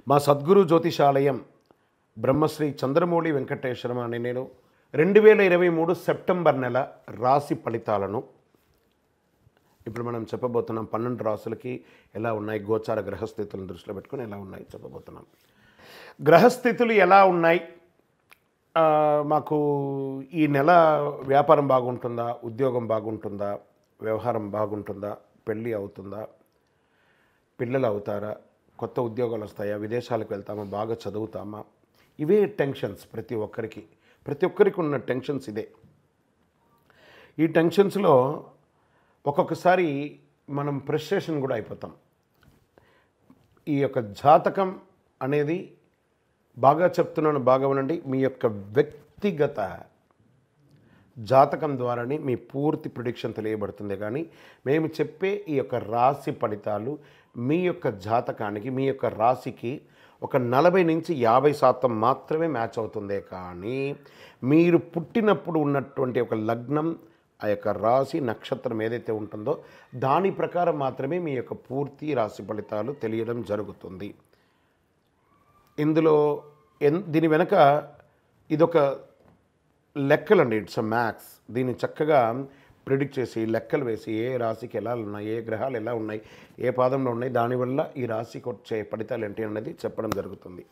మా సద్గురు జ్యోతిషాలయం బ్రహ్మశ్రీ చంద్రమౌళి వెంకటేశ్వరం అని నేను రెండు వేల ఇరవై మూడు సెప్టెంబర్ నెల రాశి ఫలితాలను ఇప్పుడు మనం చెప్పబోతున్నాం పన్నెండు రాసులకి ఎలా ఉన్నాయి గోచార గ్రహస్థితులను దృష్టిలో పెట్టుకొని ఎలా ఉన్నాయి చెప్పబోతున్నాం గ్రహస్థితులు ఎలా ఉన్నాయి ఆ, మాకు ఈ నెల వ్యాపారం బాగుంటుందా ఉద్యోగం బాగుంటుందా వ్యవహారం బాగుంటుందా పెళ్ళి అవుతుందా పిల్లలు అవుతారా కొత్త ఉద్యోగాలు వస్తాయా విదేశాలకు వెళ్తామా బాగా చదువుతామా ఇవే టెన్షన్స్ ప్రతి ఒక్కరికి ప్రతి ఒక్కరికి ఉన్న టెన్షన్స్ ఇదే ఈ టెన్షన్స్లో ఒక్కొక్కసారి మనం ఫ్రస్ట్రేషన్ కూడా అయిపోతాం ఈ యొక్క జాతకం అనేది బాగా చెప్తున్నాను బాగా వినండి మీ యొక్క వ్యక్తిగత జాతకం ద్వారానే మీ పూర్తి ప్రిడిక్షన్ తెలియబడుతుంది కానీ మేము చెప్పే ఈ యొక్క రాశి ఫలితాలు మీ యొక్క జాతకానికి మీ యొక్క రాశికి ఒక నలభై నుంచి యాభై శాతం మాత్రమే మ్యాచ్ అవుతుందే కానీ మీరు పుట్టినప్పుడు ఉన్నటువంటి ఒక లగ్నం ఆ యొక్క రాశి నక్షత్రం ఏదైతే ఉంటుందో దాని ప్రకారం మాత్రమే మీ యొక్క పూర్తి రాశి ఫలితాలు తెలియడం జరుగుతుంది ఇందులో ఎన్ దీని వెనక ఇదొక లెక్కలండి ఇట్స్ అ మ్యాథ్స్ దీన్ని చక్కగా ప్రిడిక్ట్ చేసి లెక్కలు వేసి ఏ రాశికి ఎలా ఉన్నాయి ఏ గ్రహాలు ఎలా ఉన్నాయి ఏ పాదంలో ఉన్నాయి దానివల్ల ఈ రాశికి వచ్చే ఫలితాలు ఏంటి అనేది చెప్పడం జరుగుతుంది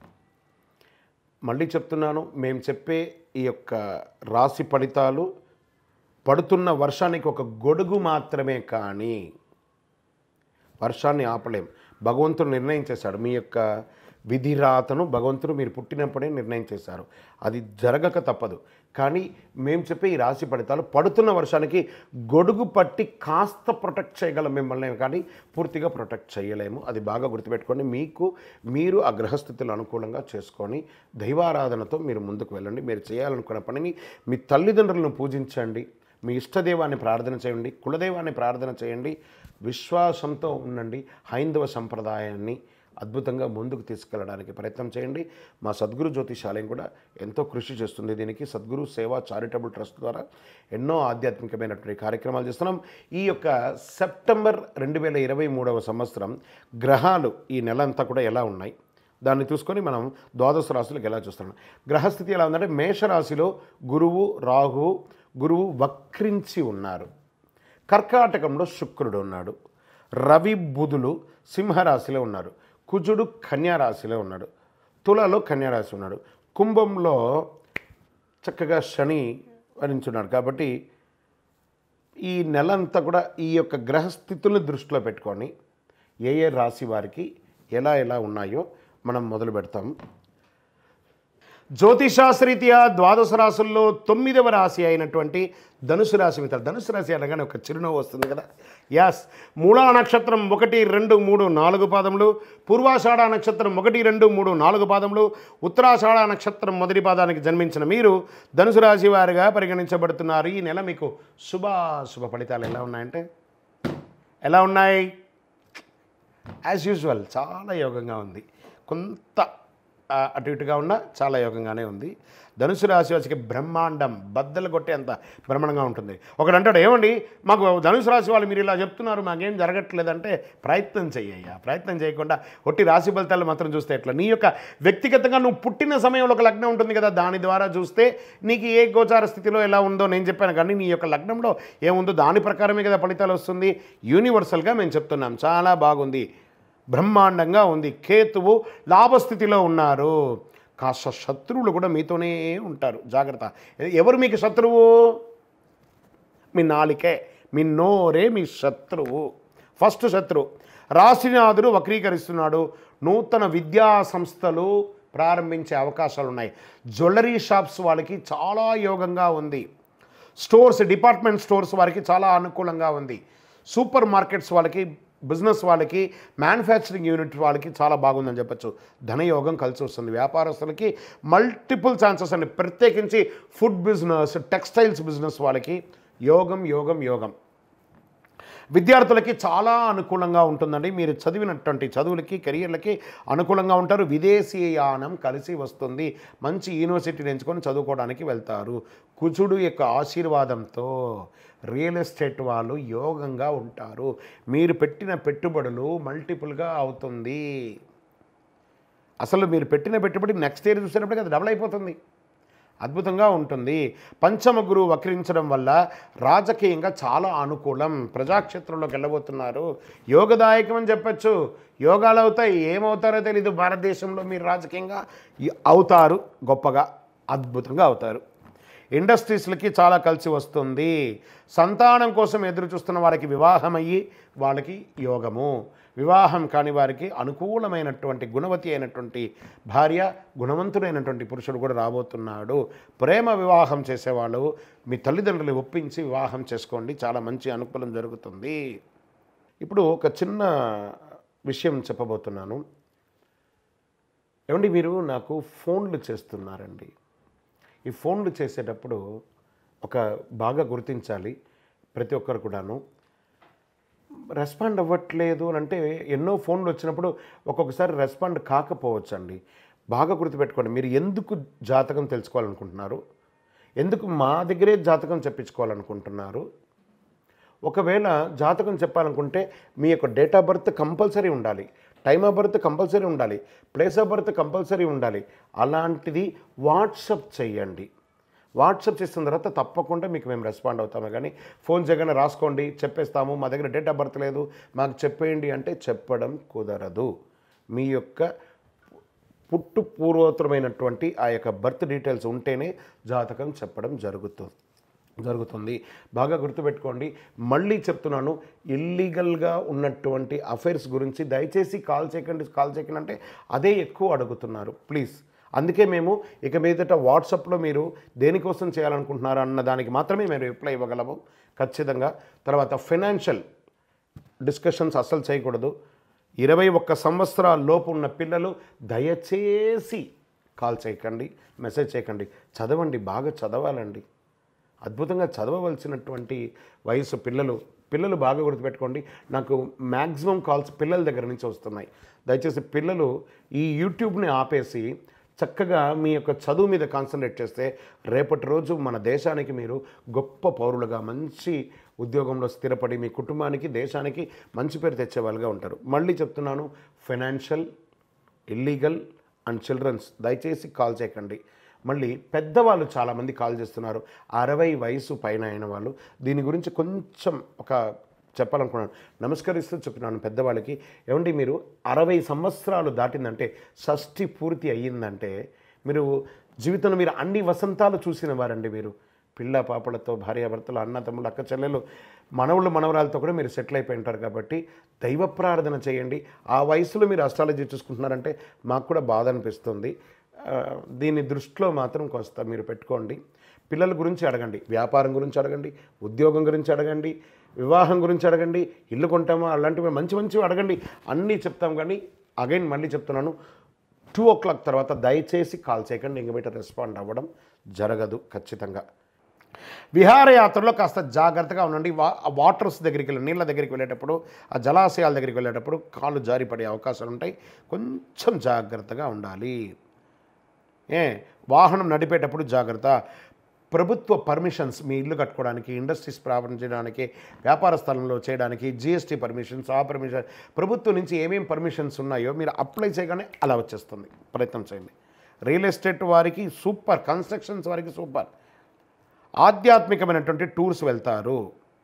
మళ్ళీ చెప్తున్నాను మేము చెప్పే ఈ యొక్క రాశి ఫలితాలు పడుతున్న వర్షానికి ఒక గొడుగు మాత్రమే కానీ వర్షాన్ని ఆపలేం భగవంతుడు నిర్ణయం చేశాడు మీ యొక్క విధిరాతను భగవంతుడు మీరు పుట్టినప్పుడే నిర్ణయం చేశారు అది జరగక తప్పదు కానీ మేము చెప్పే ఈ రాశి ఫలితాలు పడుతున్న వర్షానికి గొడుగు పట్టి కాస్త ప్రొటెక్ట్ చేయగలం మిమ్మల్ని కానీ పూర్తిగా ప్రొటెక్ట్ చేయలేము అది బాగా గుర్తుపెట్టుకొని మీకు మీరు ఆ గ్రహస్థితులు అనుకూలంగా చేసుకొని దైవారాధనతో మీరు ముందుకు వెళ్ళండి మీరు చేయాలనుకున్న పనిని మీ తల్లిదండ్రులను పూజించండి మీ ఇష్టదైవాన్ని ప్రార్థన చేయండి కులదైవాన్ని ప్రార్థన చేయండి విశ్వాసంతో ఉండండి హైందవ సంప్రదాయాన్ని అద్భుతంగా ముందుకు తీసుకెళ్ళడానికి ప్రయత్నం చేయండి మా సద్గురు జ్యోతిషాలయం కూడా ఎంతో కృషి చేస్తుంది దీనికి సద్గురు సేవా చారిటబుల్ ట్రస్ట్ ద్వారా ఎన్నో ఆధ్యాత్మికమైనటువంటి కార్యక్రమాలు చేస్తున్నాం ఈ యొక్క సెప్టెంబర్ రెండు వేల ఇరవై మూడవ సంవత్సరం గ్రహాలు ఈ నెల అంతా కూడా ఎలా ఉన్నాయి దాన్ని చూసుకొని మనం ద్వాదశ రాశులకు ఎలా చూస్తున్నాం గ్రహస్థితి ఎలా ఉందంటే మేషరాశిలో గురువు రాహు గురువు వక్రించి ఉన్నారు కర్కాటకంలో శుక్రుడు ఉన్నాడు రవి బుధులు సింహరాశిలో ఉన్నారు కుజుడు కన్యారాశిలో ఉన్నాడు తులలో కన్యారాశి ఉన్నాడు కుంభంలో చక్కగా శని వరించున్నాడు కాబట్టి ఈ నెలంతా కూడా ఈ యొక్క గ్రహస్థితులను దృష్టిలో పెట్టుకొని ఏ ఏ రాశి వారికి ఎలా ఎలా ఉన్నాయో మనం మొదలు పెడతాం జ్యోతిషాస్త్రీత్యా ద్వాదశ రాశుల్లో తొమ్మిదవ రాశి అయినటువంటి ధనుసు రాశి మిత్రులు ధనుసు రాశి అనగానే ఒక చిరునవ్వు వస్తుంది కదా యాస్ మూలా నక్షత్రం ఒకటి రెండు మూడు నాలుగు పాదములు పూర్వాషాఢ నక్షత్రం ఒకటి రెండు మూడు నాలుగు పాదములు ఉత్తరాషాఢ నక్షత్రం మొదటి పాదానికి జన్మించిన మీరు ధనుసు రాశి వారిగా పరిగణించబడుతున్నారు ఈ నెల మీకు శుభాశుభ ఫలితాలు ఎలా ఉన్నాయంటే ఎలా ఉన్నాయి యాజ్ యూజువల్ చాలా యోగంగా ఉంది కొంత ఆ, అటు ఇటుగా ఉన్నా చాలా యోగంగానే ఉంది ధనుసు రాశి వారికి బ్రహ్మాండం బద్దలు కొట్టేంత బ్రహ్మాండంగా ఉంటుంది ఒకడు అంటాడు ఏమండి మాకు ధనుసు రాశి వాళ్ళు మీరు ఇలా చెప్తున్నారు మాకేం జరగట్లేదంటే ప్రయత్నం చెయ్యయ్యా ప్రయత్నం చేయకుండా ఒట్టి రాశి ఫలితాలు మాత్రం చూస్తే ఎట్లా నీ యొక్క వ్యక్తిగతంగా నువ్వు పుట్టిన సమయంలో ఒక లగ్నం ఉంటుంది కదా దాని ద్వారా చూస్తే నీకు ఏ గోచార స్థితిలో ఎలా ఉందో నేను చెప్పాను కానీ నీ యొక్క లగ్నంలో ఏముందో దాని ప్రకారమే కదా ఫలితాలు వస్తుంది యూనివర్సల్గా మేము చెప్తున్నాం చాలా బాగుంది బ్రహ్మాండంగా ఉంది కేతువు లాభస్థితిలో ఉన్నారు కాస్త శత్రువులు కూడా మీతోనే ఉంటారు జాగ్రత్త ఎవరు మీకు శత్రువు మీ నాలికే మీ నోరే మీ శత్రువు ఫస్ట్ శత్రువు రాశినాథుడు వక్రీకరిస్తున్నాడు నూతన విద్యా సంస్థలు ప్రారంభించే అవకాశాలు ఉన్నాయి జ్యువెలరీ షాప్స్ వాళ్ళకి చాలా యోగంగా ఉంది స్టోర్స్ డిపార్ట్మెంట్ స్టోర్స్ వారికి చాలా అనుకూలంగా ఉంది సూపర్ మార్కెట్స్ వాళ్ళకి బిజినెస్ వాళ్ళకి మ్యానుఫ్యాక్చరింగ్ యూనిట్ వాళ్ళకి చాలా బాగుందని చెప్పొచ్చు ధనయోగం కలిసి వస్తుంది వ్యాపారస్తులకి మల్టిపుల్ ఛాన్సెస్ అండి ప్రత్యేకించి ఫుడ్ బిజినెస్ టెక్స్టైల్స్ బిజినెస్ వాళ్ళకి యోగం యోగం యోగం విద్యార్థులకి చాలా అనుకూలంగా ఉంటుందండి మీరు చదివినటువంటి చదువులకి కెరియర్లకి అనుకూలంగా ఉంటారు విదేశీయానం కలిసి వస్తుంది మంచి యూనివర్సిటీని ఎంచుకొని చదువుకోవడానికి వెళ్తారు కుజుడు యొక్క ఆశీర్వాదంతో రియల్ ఎస్టేట్ వాళ్ళు యోగంగా ఉంటారు మీరు పెట్టిన పెట్టుబడులు మల్టిపుల్గా అవుతుంది అసలు మీరు పెట్టిన పెట్టుబడి నెక్స్ట్ ఇయర్ చూసేటప్పటికి అది డబుల్ అయిపోతుంది అద్భుతంగా ఉంటుంది పంచమ గురువు వక్రించడం వల్ల రాజకీయంగా చాలా అనుకూలం ప్రజాక్షేత్రంలోకి వెళ్ళబోతున్నారు యోగదాయకం అని చెప్పచ్చు యోగాలు అవుతాయి ఏమవుతారో తెలీదు భారతదేశంలో మీరు రాజకీయంగా ఈ- అవుతారు గొప్పగా అద్భుతంగా అవుతారు ఇండస్ట్రీస్లకి చాలా కలిసి వస్తుంది సంతానం కోసం ఎదురు చూస్తున్న వారికి వివాహం అయ్యి వాళ్ళకి యోగము వివాహం కాని వారికి అనుకూలమైనటువంటి గుణవతి అయినటువంటి భార్య గుణవంతుడైనటువంటి పురుషుడు కూడా రాబోతున్నాడు ప్రేమ వివాహం చేసేవాళ్ళు మీ తల్లిదండ్రులు ఒప్పించి వివాహం చేసుకోండి చాలా మంచి అనుకూలం జరుగుతుంది ఇప్పుడు ఒక చిన్న విషయం చెప్పబోతున్నాను ఏమండి మీరు నాకు ఫోన్లు చేస్తున్నారండి ఈ ఫోన్లు చేసేటప్పుడు ఒక బాగా గుర్తించాలి ప్రతి ఒక్కరు కూడాను రెస్పాండ్ అవ్వట్లేదు అని అంటే ఎన్నో ఫోన్లు వచ్చినప్పుడు ఒక్కొక్కసారి రెస్పాండ్ కాకపోవచ్చండి బాగా గుర్తుపెట్టుకోండి మీరు ఎందుకు జాతకం తెలుసుకోవాలనుకుంటున్నారు ఎందుకు మా దగ్గరే జాతకం చెప్పించుకోవాలనుకుంటున్నారు ఒకవేళ జాతకం చెప్పాలనుకుంటే మీ యొక్క డేట్ ఆఫ్ బర్త్ కంపల్సరీ ఉండాలి టైమ్ ఆఫ్ బర్త్ కంపల్సరీ ఉండాలి ప్లేస్ ఆఫ్ బర్త్ కంపల్సరీ ఉండాలి అలాంటిది వాట్సప్ చేయండి వాట్సప్ చేసిన తర్వాత తప్పకుండా మీకు మేము రెస్పాండ్ అవుతాము కానీ ఫోన్ చేయగానే రాసుకోండి చెప్పేస్తాము మా దగ్గర డేట్ ఆఫ్ బర్త్ లేదు మాకు చెప్పేయండి అంటే చెప్పడం కుదరదు మీ యొక్క పుట్టు పూర్వోత్తరమైనటువంటి ఆ యొక్క బర్త్ డీటెయిల్స్ ఉంటేనే జాతకం చెప్పడం జరుగుతుంది జరుగుతుంది బాగా గుర్తుపెట్టుకోండి మళ్ళీ చెప్తున్నాను ఇల్లీగల్గా ఉన్నటువంటి అఫైర్స్ గురించి దయచేసి కాల్ చేయకండి కాల్ చేయకండి అంటే అదే ఎక్కువ అడుగుతున్నారు ప్లీజ్ అందుకే మేము ఇక మీదట వాట్సాప్లో మీరు దేనికోసం చేయాలనుకుంటున్నారు అన్న దానికి మాత్రమే మేము రిప్లై ఇవ్వగలము ఖచ్చితంగా తర్వాత ఫైనాన్షియల్ డిస్కషన్స్ అస్సలు చేయకూడదు ఇరవై ఒక్క సంవత్సరాల లోపు ఉన్న పిల్లలు దయచేసి కాల్ చేయకండి మెసేజ్ చేయకండి చదవండి బాగా చదవాలండి అద్భుతంగా చదవవలసినటువంటి వయసు పిల్లలు పిల్లలు బాగా గుర్తుపెట్టుకోండి నాకు మ్యాక్సిమం కాల్స్ పిల్లల దగ్గర నుంచి వస్తున్నాయి దయచేసి పిల్లలు ఈ యూట్యూబ్ని ఆపేసి చక్కగా మీ యొక్క చదువు మీద కాన్సన్ట్రేట్ చేస్తే రేపటి రోజు మన దేశానికి మీరు గొప్ప పౌరులుగా మంచి ఉద్యోగంలో స్థిరపడి మీ కుటుంబానికి దేశానికి మంచి పేరు తెచ్చేవాళ్ళుగా ఉంటారు మళ్ళీ చెప్తున్నాను ఫైనాన్షియల్ ఇల్లీగల్ అండ్ చిల్డ్రన్స్ దయచేసి కాల్ చేయకండి మళ్ళీ పెద్దవాళ్ళు చాలామంది కాల్ చేస్తున్నారు అరవై వయసు పైన అయిన వాళ్ళు దీని గురించి కొంచెం ఒక చెప్పాలనుకున్నాను నమస్కరిస్తూ చెప్తున్నాను పెద్దవాళ్ళకి ఏమండి మీరు అరవై సంవత్సరాలు దాటిందంటే షష్ఠి పూర్తి అయ్యిందంటే మీరు జీవితంలో మీరు అన్ని వసంతాలు చూసిన వారండి మీరు పిల్ల పాపలతో భార్యాభర్తలు అన్న తమ్ముళ్ళు అక్క చెల్లెలు మనవుళ్ళు మనవరాలతో కూడా మీరు సెటిల్ అయిపోయి ఉంటారు కాబట్టి దైవ ప్రార్థన చేయండి ఆ వయసులో మీరు అస్ట్రాలజీ చూసుకుంటున్నారంటే మాకు కూడా బాధ అనిపిస్తుంది ఆ, దీన్ని దృష్టిలో మాత్రం కొంత మీరు పెట్టుకోండి పిల్లల గురించి అడగండి వ్యాపారం గురించి అడగండి ఉద్యోగం గురించి అడగండి వివాహం గురించి అడగండి ఇల్లు కొంటామా అలాంటివి మంచి మంచివి అడగండి అన్నీ చెప్తాం కానీ అగైన్ మళ్ళీ చెప్తున్నాను టూ ఓ క్లాక్ తర్వాత దయచేసి కాల్ చేయకండి ఇంక బయట రెస్పాండ్ అవ్వడం జరగదు ఖచ్చితంగా విహారయాత్రలో కాస్త జాగ్రత్తగా ఉండండి వా ఆ వాటర్స్ దగ్గరికి వెళ్ళి నీళ్ళ దగ్గరికి వెళ్ళేటప్పుడు ఆ జలాశయాల దగ్గరికి వెళ్ళేటప్పుడు కాళ్ళు జారిపడే అవకాశాలు ఉంటాయి కొంచెం జాగ్రత్తగా ఉండాలి ఏ వాహనం నడిపేటప్పుడు జాగ్రత్త ప్రభుత్వ పర్మిషన్స్ మీ ఇల్లు కట్టుకోవడానికి ఇండస్ట్రీస్ ప్రారంభించడానికి వ్యాపార స్థలంలో చేయడానికి జిఎస్టీ పర్మిషన్స్ ఆ పర్మిషన్ ప్రభుత్వం నుంచి ఏమేమి పర్మిషన్స్ ఉన్నాయో మీరు అప్లై చేయగానే అలా వచ్చేస్తుంది ప్రయత్నం చేయండి రియల్ ఎస్టేట్ వారికి సూపర్ కన్స్ట్రక్షన్స్ వారికి సూపర్ ఆధ్యాత్మికమైనటువంటి టూర్స్ వెళ్తారు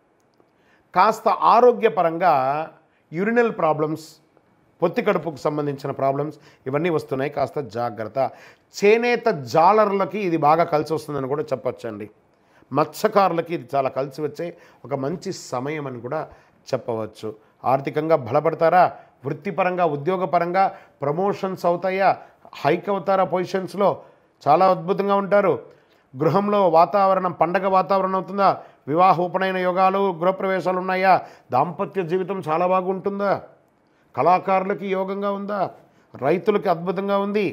కాస్త ఆరోగ్యపరంగా యూరినల్ ప్రాబ్లమ్స్ పొత్తి కడుపుకు సంబంధించిన ప్రాబ్లమ్స్ ఇవన్నీ వస్తున్నాయి కాస్త జాగ్రత్త చేనేత జాలర్లకి ఇది బాగా కలిసి వస్తుందని కూడా చెప్పొచ్చండి మత్స్యకారులకి ఇది చాలా కలిసి వచ్చే ఒక మంచి సమయం అని కూడా చెప్పవచ్చు ఆర్థికంగా బలపడతారా వృత్తిపరంగా ఉద్యోగపరంగా ప్రమోషన్స్ అవుతాయా హైక్ అవుతారా పొజిషన్స్లో చాలా అద్భుతంగా ఉంటారు గృహంలో వాతావరణం పండగ వాతావరణం అవుతుందా వివాహ ఉపనయన యోగాలు గృహప్రవేశాలు ఉన్నాయా దాంపత్య జీవితం చాలా బాగుంటుందా కళాకారులకి యోగంగా ఉందా రైతులకి అద్భుతంగా ఉంది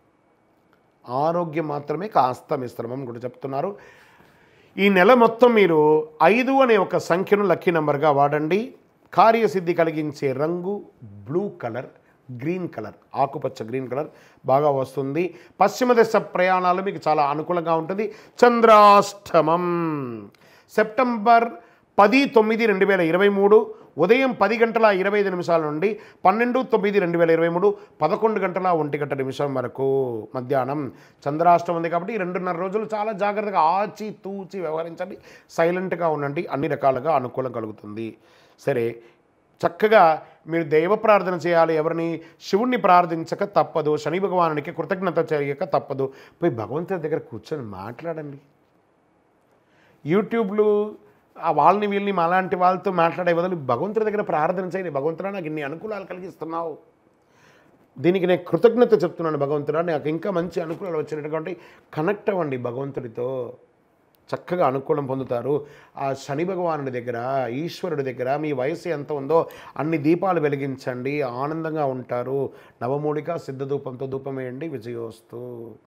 ఆరోగ్యం మాత్రమే కాస్త మిశ్రమం కూడా చెప్తున్నారు ఈ నెల మొత్తం మీరు ఐదు అనే ఒక సంఖ్యను లక్కీ నెంబర్గా వాడండి కార్యసిద్ధి కలిగించే రంగు బ్లూ కలర్ గ్రీన్ కలర్ ఆకుపచ్చ గ్రీన్ కలర్ బాగా వస్తుంది పశ్చిమ దశ ప్రయాణాలు మీకు చాలా అనుకూలంగా ఉంటుంది చంద్రాష్టమం సెప్టెంబర్ పది తొమ్మిది రెండు వేల ఇరవై మూడు ఉదయం పది గంటల ఇరవై ఐదు నిమిషాల నుండి పన్నెండు తొమ్మిది రెండు వేల ఇరవై మూడు పదకొండు గంటల ఒంటి గంట నిమిషం వరకు మధ్యాహ్నం చంద్రాష్టం ఉంది కాబట్టి ఈ రెండున్నర రోజులు చాలా జాగ్రత్తగా ఆచి తూచి వ్యవహరించండి సైలెంట్గా ఉండండి అన్ని రకాలుగా అనుకూలం కలుగుతుంది సరే చక్కగా మీరు దైవ ప్రార్థన చేయాలి ఎవరిని శివుణ్ణి ప్రార్థించక తప్పదు శని భగవానునికి కృతజ్ఞత చేయక తప్పదు పోయి భగవంతుడి దగ్గర కూర్చొని మాట్లాడండి యూట్యూబ్లు ఆ వాళ్ళని వీళ్ళని అలాంటి వాళ్ళతో మాట్లాడే బదులు భగవంతుడి దగ్గర ప్రార్థన చేయండి భగవంతుడా నాకు ఇన్ని అనుకూలాలు కలిగిస్తున్నావు దీనికి నేను కృతజ్ఞత చెప్తున్నాను భగవంతుడా నాకు ఇంకా మంచి అనుకూలాలు వచ్చినటువంటి కనెక్ట్ అవ్వండి భగవంతుడితో చక్కగా అనుకూలం పొందుతారు ఆ శని భగవానుడి దగ్గర ఈశ్వరుడి దగ్గర మీ వయసు ఎంత ఉందో అన్ని దీపాలు వెలిగించండి ఆనందంగా ఉంటారు నవమూలిక సిద్ధ ధూపంతో ధూపం వేయండి విజయోస్తు